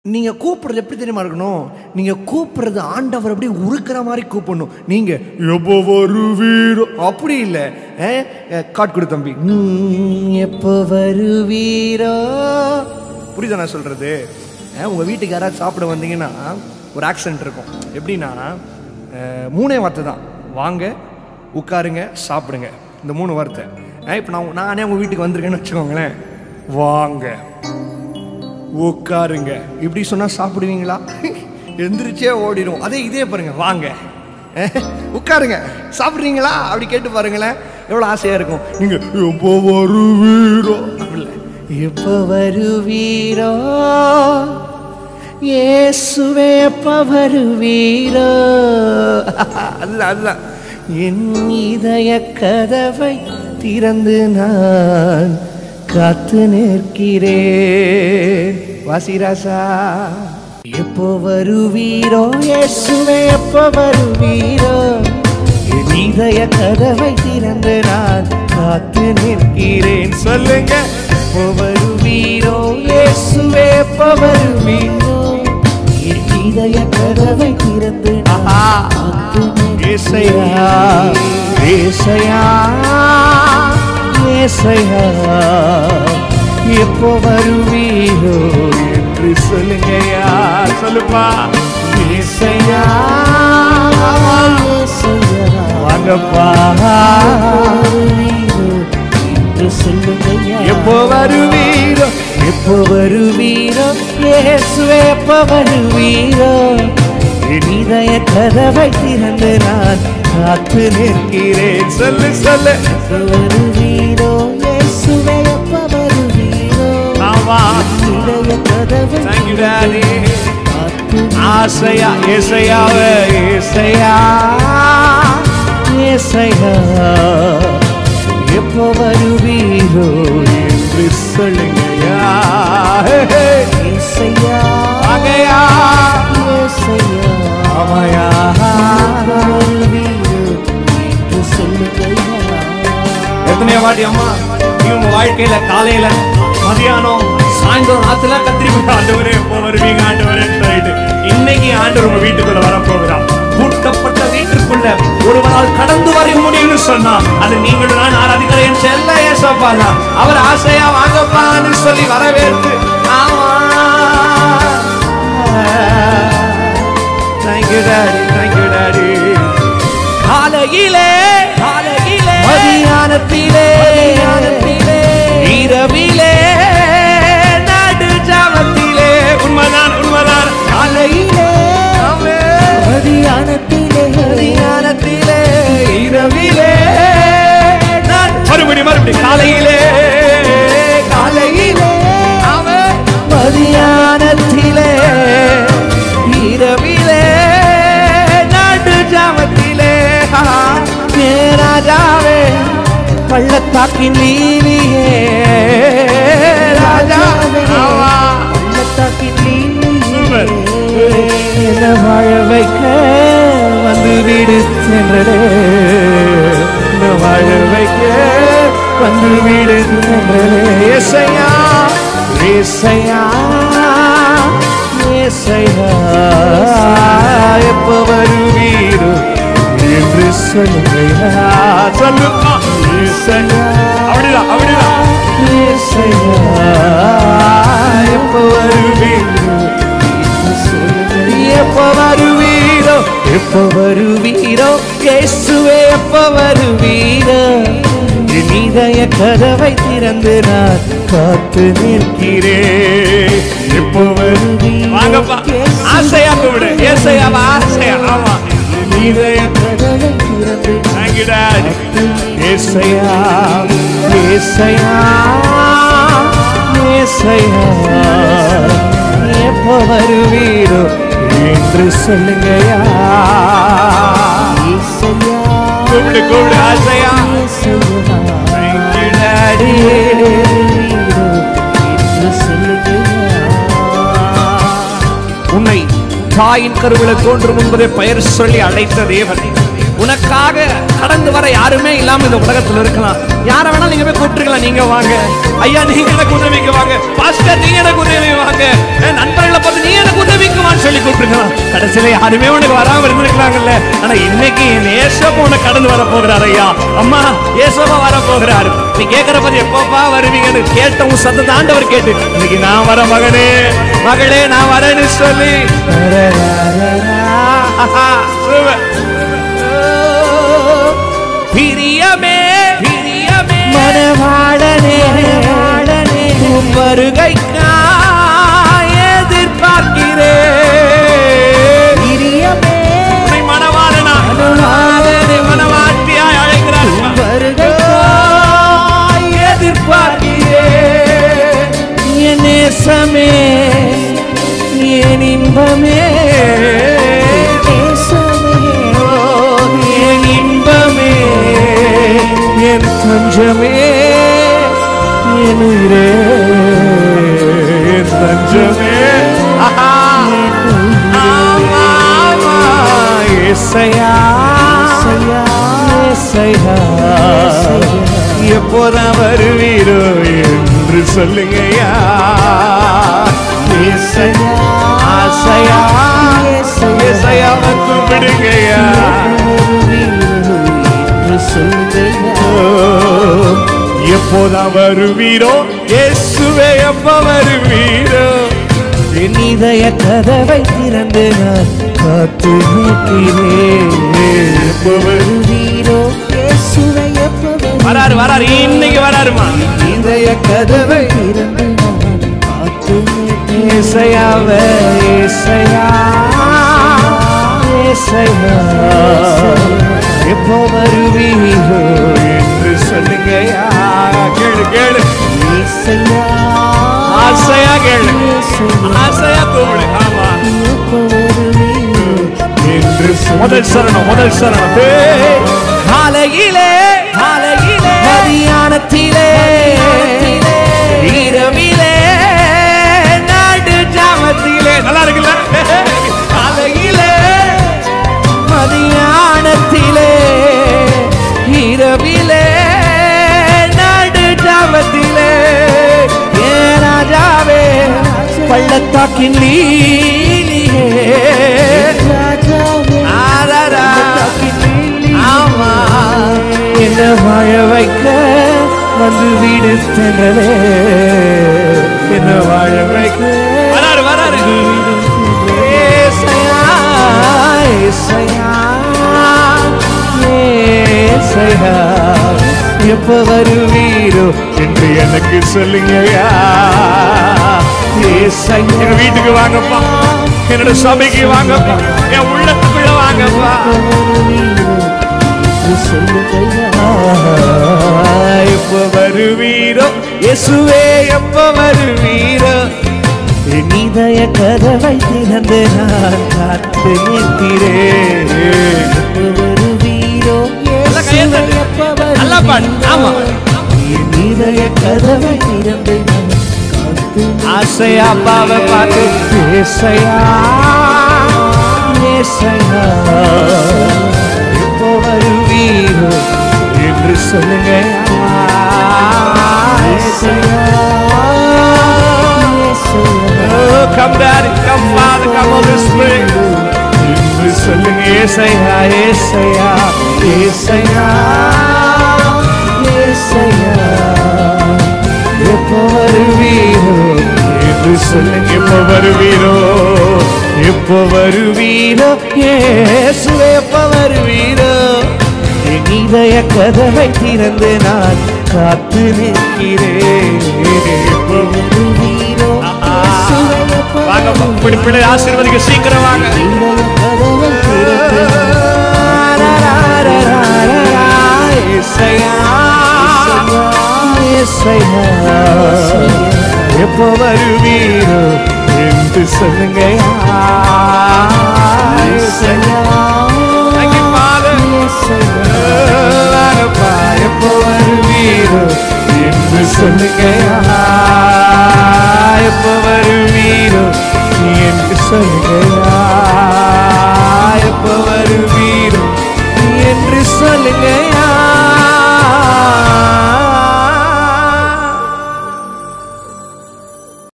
நீங்க கூப்பிடுறது எப்படி தெரியுமா இருக்கணும் நீங்க கூப்பிடுறது ஆண்டவர் அப்படியே உருக்குற மாதிரி கூப்பிடணும் நீங்க எப்போ வருவீரோ அப்படி இல்லை காட் கொடு தம்பி "ம், எப்போ வருவீரோ புரியுதா நான் சொல்றது அஹ், உங்க வீட்டுக்கு யாராவது சாப்பிட வந்தீங்கன்னா ஒரு ஆக்சென்ட் இருக்கும் எப்படின்னா அஹ், மூணே வார்த்தை தான் வாங்க உட்காருங்க சாப்பிடுங்க இந்த மூணு வார்த்தை இப்போ நான் நானே உங்க வீட்டுக்கு வந்திருக்கேன்னு வச்சுக்கோங்களேன் வாங்க உட்காருங்க இப்படி சொன்னா சாப்பிடுவீங்களா எந்திரிச்சே ஓடிடும் அதே இதே பாருங்க வாங்க உட்காருங்க சாப்பிட்றீங்களா அப்படி கேட்டு பாருங்களேன் எவ்வளோ ஆசையா இருக்கும் நீங்க எப்போ வருவீரோ அப்படி இல்லை எப்போ வருவீரோ இயேசுவே எப்போ வருவீரோ அதுதான் அதுதான் என் இதய கதவை திறந்து நான் காத்து நிற்கிறேன் வாசிராசா எப்போ வருவீரோ இயேசுவே எப்போ வருவீரோ என் இதய கதவை திறந்து நான் காத்து நிற்கிறேன் சொல்லுங்க எப்போ வருவீரோ இயேசுவே எப்போ வருவீரோ என் இதய கதவை திறந்து நான் காத்து ஏசையா ஏசையா ஏசையா எப்போ வருவீரோ என்று சொல்லுங்கய்யா சொல்லுப்பா ஏசையா வாங்கப்பா என்று சொல்லுங்கய்யா எப்போ வருவீரோ எப்போ வருவீரோ இயேசுவே எப்போ வருவீரோ என் இதய கதவை திறந்து நான் காத்து நிற்கிறேன் சொல்லு சொல்லு எப்போ வருவீரோ இயேசுவே எப்போ வருவீரோ ஆமா இதய கதவை Thank you, Daddy. காத்து ஆசையா ஏசையாவ ஏசையா ஏசையா எப்போ வருவீரோ என்று சொல்லுங்கய்யா ஏசையா வாங்கய்யா. ஏசையா ஆமாயா. எப்போ வருவீரோ என்று சொல்லுங்கய்யா எத்தனையோ வாட்டி அம்மா நீ உங்க வாழ்க்கையில காலையில மதியானம் சாயந்தரம் ராத்துல கத்திரிப்பா ஆண்டவரே எப்போ வருவீங்க ஆண்டவரே சொல்லிட்டு இன்னைக்கு ஆண்டவர் உங்க வீட்டுக்குள்ள வரப்போகிறார் பூட்டப்பட்ட வீட்டுக்குள்ள ஒருவரால் கடந்து வர முடியும்னு சொன்னா அது நீங்களும் நான் ஆராதிக்கிற என் செல்ல ஏசப்பா தான் அவர் ஆசையா வாங்கப்பான்னு சொல்லி வரவேற்று ஆமா தேங்க்யூ டாடி தேங்க்யூ டாடி காலையிலே காலையிலே மதியானத்திலே மதியானத்திலே, இரவிலே நடு ஜாமத்திலே உண்மைதான் உண்மைதான் காலையிலே ஆமென். மதியானத்திலே மதியானத்திலே இரவிலே நான் மறுபடி மறுபடி காலையிலே காலையிலே அவன் மதியானத்திலே இரவிலே நடு ஜாமத்திலே ராஜாவே பள்ளத்தாக்கின் நீலியே ராஜாவே ஆமா. பள்ளத்தாக்கின் நீலியே சூப்பர். என்ன வாழ வைக்க வந்து வீடு சென்றடே என்ன வாழ வைக்க வந்து வீடு சென்றடே ஏசையா ஏசையா ஏசையா எப்போ வருவீரோ என்று சொல்லுங்கய்யா சொல்லுமா ஏசையா அப்படிதான் அப்படிதான் ஏசையா எப்போ வருவீரோ என்று சொல்லுங்கய்யா. எப்போ வருவீரோ எப்போ வருவீரோ இயேசுவே எப்போ வருவீரோ என் இதய கதவை திறந்து நான் காத்து நிற்கிறேன் எப்போ வருவீரோ வாங்கப்பா ஆசையா கூப்பிடு ஏசையாவா ஆசையா ஆமா என் இதய கதவை திறந்து தேங்க்யூ டாடி ஏசையா ஏசையா ஏசையா எப்போ வருவீரோ என்று சொல்லுங்கயா ஏசையா கூப்பிடு கூப்பிடு ஆசையா ஏசையா தேங்க்யூ டாடி என்று சொல்லுங்கயா உன்னை தாயின் கருவில தோன்றும் என்பதை பெயர் சொல்லி அழைத்த தேவன் உனக்காக கடந்து வர யாருமே இல்லாம இந்த உலகத்துல இருக்கலாம் யார வேணாலும் நீங்க போய் கூப்பிட்டுருக்கலாம் நீங்க வாங்க ஐயா நீங்க எனக்கு உதவிக்கு வாங்க பாஸ்டர் நீங்க எனக்கு உதவி வாங்க என் நண்பர்களை பார்த்து நீங்க கூப்பிட்டுருக்கலாம் கடைசியில யாருமே உனக்கு வராம இருந்திருக்கலாங்கல்ல ஆனா இன்னைக்கு என் ஏசப்பா உனக்கு கடந்து வர போகிறார் ஐயா அம்மா ஏசப்பா வர போகிறாரு நீ கேட்கிற போது எப்பப்பா வருவீங்கன்னு கேட்ட உன் சத்தத்தை ஆண்டவர் கேட்டு இன்னைக்கு நான் வர மகனே மகளே நான் வரேன்னு சொல்லி Super. பிரியமே பிரியமே மனவாளனே உம் வருகைக்காய் எதிர்பார்க்கிறேன் பிரியமே உன்னை மணவாளனா மணவாளனை மணவாட்டியாய் அழைக்கிறார் வருகைக்காய் எதிர்பார்க்கிறேன் என் நேசமே என் இன்பமே ஓ, என் இன்பமே என் தஞ்சமே என் உயிரே என் தஞ்சமே ஆஹா. ஆமா, ஆமா. ஏசையா ஏசையா எப்போதான் வருவீரோ என்று சொல்லுங்கய்யா ஏசையா ஆசையா ஏசையாவை கூப்பிடுங்கய்யா எப்போதான் வருவீரோ இயேசுவே எப்ப வருவீரோ என் இதய கதவை திறந்து நான் காத்து நிற்கிறேன் எப்ப வரு- வருவீரோ இயேசுவை எப்ப வராரு வராரு இன்னைக்கு வராருமா இதய கதவை திறந்து நான் காத்து நிற்கிறேன் ஏசையாவே ஏசையா ஏசையா எப்போ வருவீரோ என்று சொல்லுங்கய்யா கேளு கேளு இசையா ஆசையா கேளு ஆசையா கூப்பிடு ஆமா எப்ப வருவீரோ என்று முதல் சரணம் முதல் சரணம் ஏய், காலையிலே காலையிலே மதியானத்திலே இரவிலே நாடு ஜாமத்திலே நல்லா இருக்குல்ல காலையிலே மதியானத்திலே இரவிலே நாடு ஜாமத்திலே ஏ ராஜாவே பள்ளத்தாக்கின் லீலியே ராஜாவே ஆராரா. ஆமா என்ன வாழ வைக்க வந்து வீடு சென்றலே என்ன வாழ வைக்க வராரு வராரு ஏசையா ஏசையா ஏசையா எப்ப வருவீரோ என்று எனக்கு சொல்லுங்கய்யா ஏசையா எங்க வீட்டுக்கு வாங்கப்பா என்னோட சபைக்கு வாங்கப்பா என் உள்ளத்துக்குள்ள வாங்கப்பா எப்ப வருவீரோ இயேசுவே எப்ப வருவீரோ என் இதய கதவை திறந்து நான் காத்து நிற்கிறேன் எப்ப வருவீரோ நல்லா கையை தட்டு. இயேசுவை எப்ப வருவீரோ? நல்லா பாடு. ஆமா. என் இதய கதவை திறந்து நான் காத்து ஆசையா அப்பாவை பார்த்து ஏசையா ஏசையா எப்போ வருவீரோ என்று சொல்லுங்க Oh, come daddy, come father, come Holy Spirit. என்று சொல்லுங்க ஏசையா ஏசையா ஏசையா ஏசையா எப்போ வருவீரோ என்று சொல்லுங்க எப்போ வருவீரோ எப்போ வருவீரோ இயேசுவே எப்போ வருவீரோ என் இதய கதவை திறந்து நான் காத்து நிற்கிறேன் எப்போ வருவீரோ இயேசுவை எப்ப வாங்க இப்படி பிள்ளை ஆசீர்வதிக்க சீக்கிரம் வாங்க இதய கதவை திறந்து ஏசையா, ஏசையா, எப்போ வருவீரோ என்று சொல்லுங்க ஏசையா. Thank you, Father. வாங்கப்பா, எப்போ வருவீரோ என்று சொல்லுங்க